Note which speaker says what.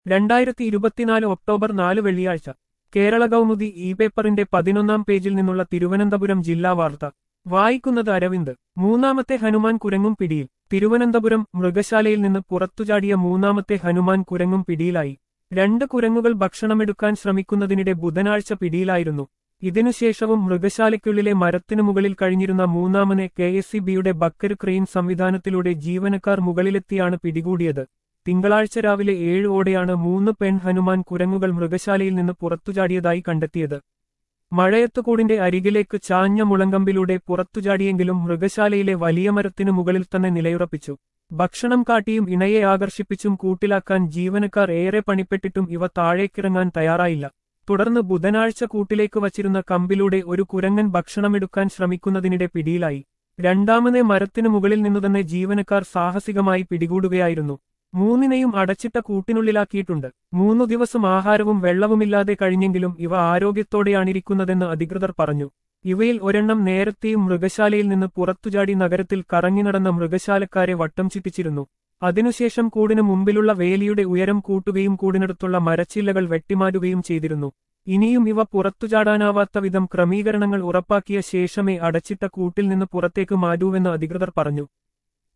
Speaker 1: രണ്ടായിരത്തി ഇരുപത്തിനാല് ഒക്ടോബർ നാല് വെള്ളിയാഴ്ച കേരള കൗമുദി ഇ പേപ്പറിന്റെ പതിനൊന്നാം പേജിൽ നിന്നുള്ള തിരുവനന്തപുരം ജില്ലാ വാർത്ത വായിക്കുന്നത് അരവിന്ദ് മൂന്നാമത്തെ ഹനുമാൻ കുരങ്ങും പിടിയിൽ തിരുവനന്തപുരം മൃഗശാലയിൽ നിന്ന് പുറത്തുചാടിയ മൂന്നാമത്തെ ഹനുമാൻ കുരങ്ങും പിടിയിലായി രണ്ട് കുരങ്ങുകൾ ഭക്ഷണമെടുക്കാൻ ശ്രമിക്കുന്നതിനിടെ ബുധനാഴ്ച പിടിയിലായിരുന്നു ഇതിനുശേഷവും മൃഗശാലയ്ക്കുള്ളിലെ മരത്തിനു മുകളിൽ കഴിഞ്ഞിരുന്ന മൂന്നാമനെ കെ എസ് സി ബിയുടെ ബക്കർ ക്രെയിൻ സംവിധാനത്തിലൂടെ ജീവനക്കാർ മുകളിലെത്തിയാണ് പിടികൂടിയത് തിങ്കളാഴ്ച രാവിലെ ഏഴ് ഓടെയാണ് മൂന്ന് പെൺ ഹനുമാൻ കുരങ്ങുകൾ മൃഗശാലയിൽ നിന്ന് പുറത്തുചാടിയതായി കണ്ടെത്തിയത് മഴയത്തുകൂടിന്റെ അരികിലേക്ക് ചാഞ്ഞ മുളങ്കമ്പിലൂടെ പുറത്തുചാടിയെങ്കിലും മൃഗശാലയിലെ വലിയ മരത്തിനു മുകളിൽ തന്നെ നിലയുറപ്പിച്ചു ഭക്ഷണം കാട്ടിയും ഇണയെ ആകർഷിപ്പിച്ചും കൂട്ടിലാക്കാൻ ജീവനക്കാർ ഏറെ പണിപ്പെട്ടിട്ടും ഇവ താഴേക്കിറങ്ങാൻ തയ്യാറായില്ല തുടർന്ന് ബുധനാഴ്ച കൂട്ടിലേക്ക് വച്ചിരുന്ന കമ്പിലൂടെ ഒരു കുരങ്ങൻ ഭക്ഷണമെടുക്കാൻ ശ്രമിക്കുന്നതിനിടെ പിടിയിലായി രണ്ടാമനെ മരത്തിനു മുകളിൽ നിന്നുതന്നെ ജീവനക്കാർ സാഹസികമായി പിടികൂടുകയായിരുന്നു മൂന്നിനെയും അടച്ചിട്ട കൂട്ടിനുള്ളിലാക്കിയിട്ടുണ്ട് മൂന്നു ദിവസം ആഹാരവും വെള്ളവുമില്ലാതെ കഴിഞ്ഞെങ്കിലും ഇവ ആരോഗ്യത്തോടെയാണിരിക്കുന്നതെന്ന് അധികൃതർ പറഞ്ഞു ഇവയിൽ ഒരെണ്ണം നേരത്തെയും മൃഗശാലയിൽ നിന്ന് പുറത്തുചാടി നഗരത്തിൽ കറങ്ങി നടന്ന മൃഗശാലക്കാരെ വട്ടം ചുറ്റിച്ചിരുന്നു അതിനുശേഷം കൂടിനു മുമ്പിലുള്ള വേലിയുടെ ഉയരം കൂട്ടുകയും കൂടിനടുത്തുള്ള മരച്ചില്ലകൾ വെട്ടിമാറ്റുകയും ചെയ്തിരുന്നു ഇനിയും ഇവ പുറത്തുചാടാനാവാത്ത വിധം ക്രമീകരണങ്ങൾ ഉറപ്പാക്കിയ ശേഷമേ അടച്ചിട്ട കൂട്ടിൽ നിന്ന് പുറത്തേക്ക് മാറ്റൂവെന്ന് അധികൃതർ പറഞ്ഞു